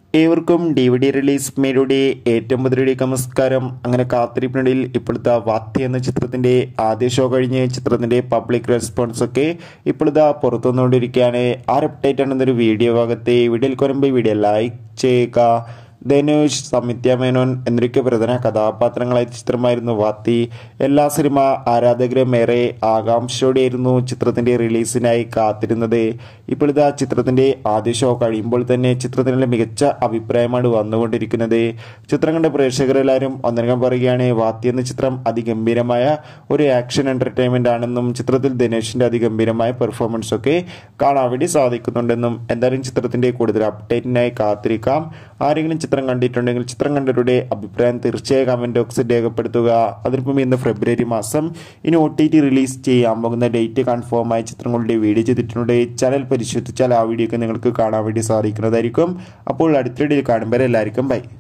ഏവർക്കും D V D release മേരുടെ ഏറ്റവും പുതിയ നമസ്കാരം അങ്ങനെ കാത്തിരിപ്പിനിടയിൽ ഇപ്പോഴത്തെ വാത്തി എന്ന ചിത്രത്തിന്റെ ആദ്യ ഷോ കഴിഞ്ഞ് ചിത്രത്തിന്റെ പബ്ലിക് റെസ്പോൺസ് ഒക്കെ ഇപ്പോഴത്തെ പുറത്തു വന്നുകൊണ്ടിരിക്കുകയാണ് ആ അപ്ഡേറ്റ് ആണ് ഇന്നൊരു വീഡിയോ ഭാഗത്തെ വീഡിയോയിൽ വരുമ്പോൾ വീഡിയോ ലൈക്ക് ചെയ്യുക ധനുഷ് സമിത്യ മേനോൻ എന്നൊക്കെ പ്രധാന കഥാപാത്രങ്ങളായ ചിത്രമായിരുന്നു വാത്തി എല്ലാ സിനിമ ആരാധകരും ഏറെ ആകാംക്ഷയോടെയായിരുന്നു ചിത്രത്തിന്റെ റിലീസിനായി കാത്തിരുന്നത് ഇപ്പോഴത്തെ ചിത്രത്തിന്റെ ആദ്യ ഷോ കഴിയുമ്പോൾ തന്നെ ചിത്രത്തിനുള്ള മികച്ച അഭിപ്രായമാണ് വന്നുകൊണ്ടിരിക്കുന്നത് ചിത്രം കണ്ട പ്രേക്ഷകരെല്ലാവരും ഒന്നരകം പറയുകയാണ് വാത്തി എന്ന ചിത്രം അതിഗംഭീരമായ ഒരു ആക്ഷൻ എന്റർടൈൻമെന്റ് ആണെന്നും ചിത്രത്തിൽ ധനുഷിന്റെ അതിഗംഭീരമായ പെർഫോമൻസ് ഒക്കെ കാണാൻ വേണ്ടി സാധിക്കുന്നുണ്ടെന്നും എന്തായാലും ചിത്രത്തിന്റെ കൂടുതൽ അപ്ഡേറ്റിനായി കാത്തിരിക്കാം ആരെങ്കിലും ചിത്രം കണ്ടിട്ടുണ്ടെങ്കിൽ ചിത്രം കണ്ടവരുടെ അഭിപ്രായം തീർച്ചയായും കമന്റ് ബോക്സിൽ രേഖപ്പെടുത്തുക അതിനിപ്പം ഇന്ന് ഫെബ്രുവരി മാസം ഇനി ഒ ടി ടി റിലീസ് ചെയ്യാൻ പോകുന്ന ഡേറ്റ് കൺഫേം ആയ ചിത്രങ്ങളുടെ വീഡിയോ ചെയ്തിട്ടുണ്ട് ചാനൽ പരിശോധിച്ചാൽ ആ വീഡിയോ ഒക്കെ നിങ്ങൾക്ക് കാണാൻ വേണ്ടി സാധിക്കുന്നതായിരിക്കും അപ്പോൾ അടുത്തിടയിൽ കാണുമ്പോൾ എല്ലാവർക്കും ബൈ